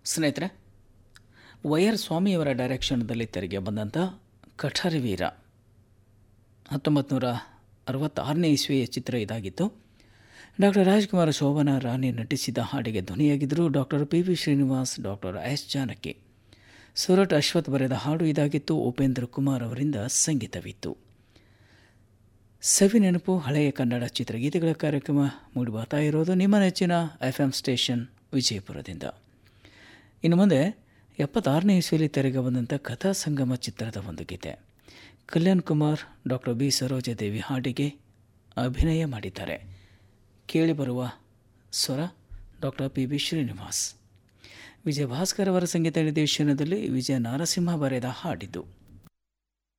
ಸ್ನೇಹಿತರೆ ವೈಆರ್ ಸ್ವಾಮಿಯವರ ಡೈರೆಕ್ಷನ್ದಲ್ಲಿ ತೆರೆಗೆ ಬಂದಂಥ ಕಠಾರಿವೀರ ಹತ್ತೊಂಬತ್ತು ನೂರ ಅರವತ್ತಾರನೇ ಇಸ್ವಿಯ ಚಿತ್ರ ಇದಾಗಿತ್ತು ಡಾಕ್ಟರ್ ರಾಜ್ಕುಮಾರ್ ಶೋಭನಾ ರಾಣಿ ನಟಿಸಿದ ಹಾಡಿಗೆ ಧ್ವನಿಯಾಗಿದ್ದರು doctor P V Srinivas doctor S Janaki ಸೂರಟ್ ಅಶ್ವಥ್ ಬರೆದ ಹಾಡು ಇದಾಗಿತ್ತು ಉಪೇಂದ್ರ ಕುಮಾರ್ ಅವರಿಂದ ಸಂಗೀತವಿತ್ತು ಸವಿ ನೆನಪು ಹಳೆಯ ಕನ್ನಡ ಚಿತ್ರಗೀತೆಗಳ ಕಾರ್ಯಕ್ರಮ ಮೂಡಿಬರ್ತಾ ಇರೋದು ನಿಮ್ಮ ನೆಚ್ಚಿನ ಎಫ್ ಎಂ ಸ್ಟೇಷನ್ ವಿಜಯಪುರದಿಂದ ಇನ್ನು ಮುಂದೆ ಎಪ್ಪತ್ತಾರನೇ ಇಸ್ವಿಯಲ್ಲಿ ತೆರೆಗೆ ಬಂದಂಥ ಕಥಾ ಸಂಗಮ ಚಿತ್ರದ ಒಂದು ಗೀತೆ ಕಲ್ಯಾಣ್ ಕುಮಾರ್ ಡಾಕ್ಟರ್ ಬಿ ಸರೋಜಾದೇವಿ ಹಾಡಿಗೆ ಅಭಿನಯ ಮಾಡಿದ್ದಾರೆ ಕೇಳಿಬರುವ ಸ್ವರ doctor P B Srinivas Vijaya Bhaskar ಅವರ ಸಂಗೀತ ನಿರ್ದೇಶನದಲ್ಲಿ ವಿಜಯ ನಾರಸಿಂಹ ಬರೆದ ಹಾಡಿದ್ದು